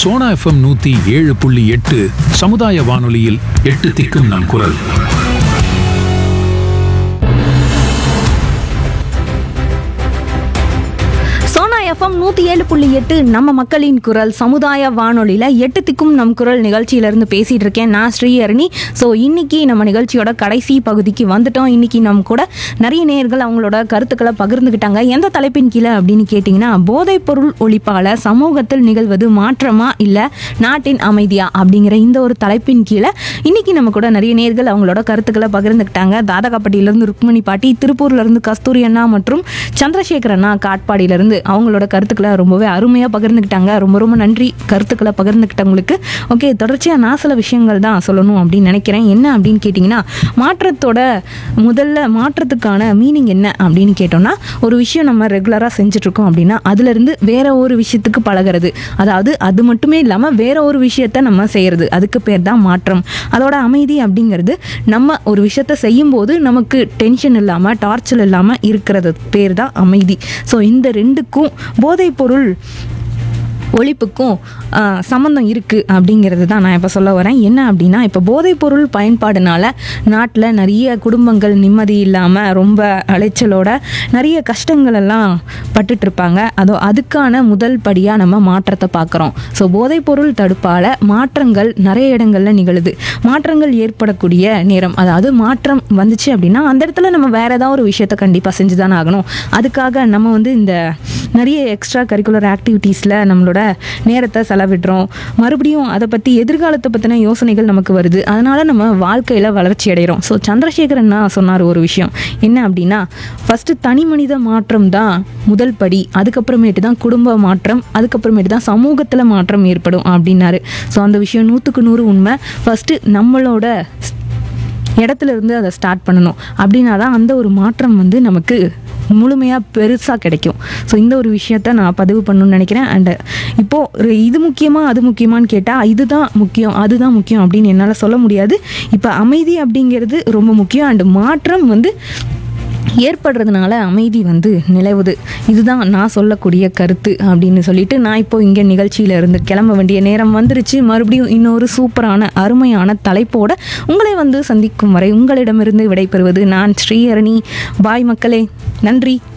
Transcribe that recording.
Sona FM நூத்தி ஏழு புள்ளி எட்டு சமுதாய வானொலியில் எட்டு திக்கும் நம் குரல் சோனா எஃப்எம் நூற்றி ஏழு புள்ளி எட்டு நம்ம மக்களின் குரல் சமுதாய வானொலியில் எட்டு திக்கும் நம் குரல் நிகழ்ச்சியிலேருந்து பேசிகிட்டு இருக்கேன் நான் ஸ்ரீஹரணி ஸோ இன்னைக்கு நம்ம நிகழ்ச்சியோட கடைசி பகுதிக்கு வந்துட்டோம் இன்னைக்கு நம்ம கூட நிறைய நேயர்கள் அவங்களோட கருத்துக்களை பகிர்ந்துக்கிட்டாங்க எந்த தலைப்பின் கீழே அப்படின்னு கேட்டிங்கன்னா போதைப் பொருள் ஒழிப்பால் சமூகத்தில் நிகழ்வது மாற்றமா இல்லை நாட்டின் அமைதியா அப்படிங்கிற இந்த ஒரு தலைப்பின் கீழே இன்னைக்கு நம்ம கூட நிறைய நேயர்கள் அவங்களோட கருத்துக்களை பகிர்ந்துக்கிட்டாங்க தாதகாப்பட்டியிலேருந்து ருக்மணி பாட்டி திருப்பூர்லேருந்து கஸ்தூரி அண்ணா மற்றும் சந்திரசேகர் அண்ணா காட்பாடியிலேருந்து அவங்களோட கருத்துக்களை ரொம்பவே அருமையாக பகிர்ந்துக்கிட்டாங்க ரொம்ப ரொம்ப நன்றி கருத்துக்களை பகிர்ந்துக்கிட்டவங்களுக்கு ஓகே தொடர்ச்சியாக நான் சில விஷயங்கள் தான் சொல்லணும் அப்படின்னு நினைக்கிறேன் என்ன அப்படின்னு கேட்டிங்கன்னா மாற்றத்தோட முதல்ல மாற்றத்துக்கான மீனிங் என்ன அப்படின்னு கேட்டோம்னா ஒரு விஷயம் நம்ம ரெகுலராக செஞ்சுட்ருக்கோம் அப்படின்னா அதுலேருந்து வேற ஒரு விஷயத்துக்கு பழகிறது அதாவது அது மட்டுமே இல்லாமல் வேற ஒரு விஷயத்த நம்ம செய்கிறது அதுக்கு பேர் தான் மாற்றம் அதோட அமைதி அப்படிங்கிறது நம்ம ஒரு விஷயத்த செய்யும்போது நமக்கு டென்ஷன் இல்லாமல் டார்ச்சர் இல்லாமல் இருக்கிறது பேர் தான் அமைதி ஸோ இந்த ரெண்டுக்கும் போதைப் பொருள் ஒழிப்புக்கும் ஆஹ், சம்மந்தம் இருக்குது அப்படிங்கிறது தான் நான் இப்போ சொல்ல வரேன் என்ன அப்படின்னா இப்போ போதைப்பொருள் பயன்பாடுனால நாட்டில் நிறைய குடும்பங்கள் நிம்மதி இல்லாமல் ரொம்ப அலைச்சலோட நிறைய கஷ்டங்கள் எல்லாம் பட்டுட்டு இருப்பாங்க அதோ அதுக்கான முதல் படியாக நம்ம மாற்றத்தை பார்க்குறோம் ஸோ போதைப்பொருள் தடுப்பால் மாற்றங்கள் நிறைய இடங்களில் நிகழுது மாற்றங்கள் ஏற்படக்கூடிய நேரம் அதாவது மாற்றம் வந்துச்சு அப்படின்னா அந்த இடத்துல நம்ம வேற ஏதாவது ஒரு விஷயத்த கண்டிப்பாக செஞ்சு தானே ஆகணும் அதுக்காக நம்ம வந்து இந்த நிறைய எக்ஸ்ட்ரா கரிக்குலர் ஆக்டிவிட்டீஸில் நம்மளோட நேரத்தை செலவிடுறோம் மறுபடியும் அதை பற்றி எதிர்காலத்தை பற்றின யோசனைகள் நமக்கு வருது அதனால் நம்ம வாழ்க்கையில் வளர்ச்சி அடைகிறோம் ஸோ சந்திரசேகரன் தான் சொன்னார் ஒரு விஷயம் என்ன அப்படின்னா ஃபஸ்ட்டு தனி மனித மாற்றம் தான் முதல் படி அதுக்கப்புறமேட்டு தான் குடும்ப மாற்றம் அதுக்கப்புறமேட்டு தான் சமூகத்தில் மாற்றம் ஏற்படும் அப்படின்னாரு ஸோ அந்த விஷயம் நூற்றுக்கு நூறு உண்மை ஃபஸ்ட்டு நம்மளோட இடத்துல இருந்து அதை ஸ்டார்ட் பண்ணணும் அப்படின்னா தான் அந்த ஒரு மாற்றம் வந்து நமக்கு முழுமையாக பெருசாக கிடைக்கும் ஸோ இந்த ஒரு விஷயத்த நான் பதிவு பண்ணணும்னு நினைக்கிறேன் அண்டு இப்போது இது முக்கியமாக அது முக்கியமான்னு கேட்டால் இதுதான் முக்கியம் அதுதான் முக்கியம் அப்படின்னு என்னால் சொல்ல முடியாது இப்போ அமைதி அப்படிங்கிறது ரொம்ப முக்கியம் அண்டு மாற்றம் வந்து ஏற்படுறதுனால அமைதி வந்து நிலவுது இதுதான் நான் சொல்லக்கூடிய கருத்து அப்படின்னு சொல்லிட்டு நான் இப்போ இங்கே நிகழ்ச்சியில இருந்து கிளம்ப வேண்டிய நேரம் வந்துருச்சு மறுபடியும் இன்னொரு சூப்பரான அருமையான தலைப்போட உங்களை வந்து சந்திக்கும் வரை உங்களிடமிருந்து விடைபெறுவது நான் ஸ்ரீஹரணி பாய் மக்களே நன்றி